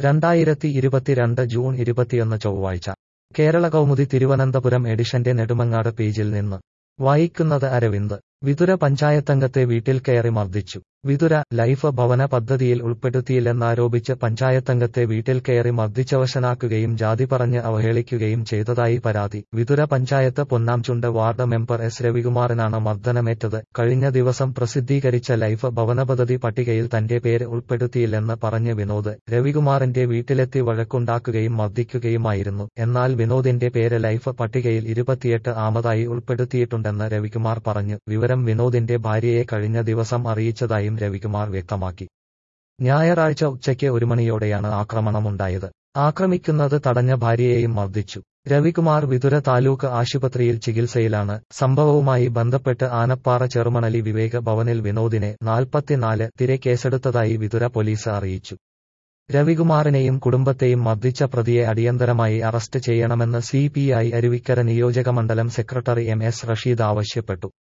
രണ്ടായിരത്തി ഇരുപത്തിരണ്ട് ജൂൺ ഇരുപത്തിയൊന്ന് ചൊവ്വാഴ്ച കേരള കൗമുദി തിരുവനന്തപുരം എഡിഷന്റെ നെടുമങ്ങാട് പേജിൽ നിന്ന് വായിക്കുന്നത് അരവിന്ദ് വിതുര പഞ്ചായത്തംഗത്തെ വീട്ടിൽ കയറി മർദ്ദിച്ചു വിതുര ലൈഫ് ഭവന പദ്ധതിയിൽ ഉൾപ്പെടുത്തിയില്ലെന്നാരോപിച്ച് പഞ്ചായത്തംഗത്തെ വീട്ടിൽ കയറി മർദ്ദിച്ചവശനാക്കുകയും ജാതി പറഞ്ഞ് അവഹേളിക്കുകയും ചെയ്തതായി പരാതി Vithura panchayat Ponnamchundu ward member S രവികുമാറിനാണ് മർദ്ദനമേറ്റത് കഴിഞ്ഞ ദിവസം പ്രസിദ്ധീകരിച്ച ലൈഫ് ഭവന പദ്ധതി പട്ടികയിൽ തന്റെ പേര് ഉൾപ്പെടുത്തിയില്ലെന്ന് പറഞ്ഞ് വിനോദ് രവികുമാറിന്റെ വീട്ടിലെത്തി വഴക്കുണ്ടാക്കുകയും മർദ്ദിക്കുകയുമായിരുന്നു എന്നാൽ വിനോദിന്റെ പേര് ലൈഫ് പട്ടികയിൽ ഇരുപത്തിയെട്ട് ആമതായി ഉൾപ്പെടുത്തിയിട്ടുണ്ടെന്ന് രവികുമാർ പറഞ്ഞു വിവരം വിനോദിന്റെ ഭാര്യയെ കഴിഞ്ഞ ദിവസം അറിയിച്ചതായും രവികുമാർ വ്യക്തമാക്കി ഞായറാഴ്ച ഉച്ചയ്ക്ക് ഒരു മണിയോടെയാണ് ആക്രമണമുണ്ടായത് ആക്രമിക്കുന്നത് തടഞ്ഞ ഭാര്യയെയും മർദ്ദിച്ചു രവികുമാർ വിതുര താലൂക്ക് ആശുപത്രിയിൽ ചികിത്സയിലാണ് സംഭവവുമായി ബന്ധപ്പെട്ട് ആനപ്പാറ ചെറുമണലി വിവേക ഭവനിൽ വിനോദിനെ നാൽപ്പത്തിനാല് തിരെ കേസെടുത്തതായി വിതുര പോലീസ് അറിയിച്ചു രവികുമാറിനെയും കുടുംബത്തെയും മർദ്ദിച്ച പ്രതിയെ അടിയന്തരമായി അറസ്റ്റ് ചെയ്യണമെന്ന് സി പി ഐ അരുവിക്കര നിയോജകമണ്ഡലം സെക്രട്ടറി എം എസ് റഷീദ് ആവശ്യപ്പെട്ടു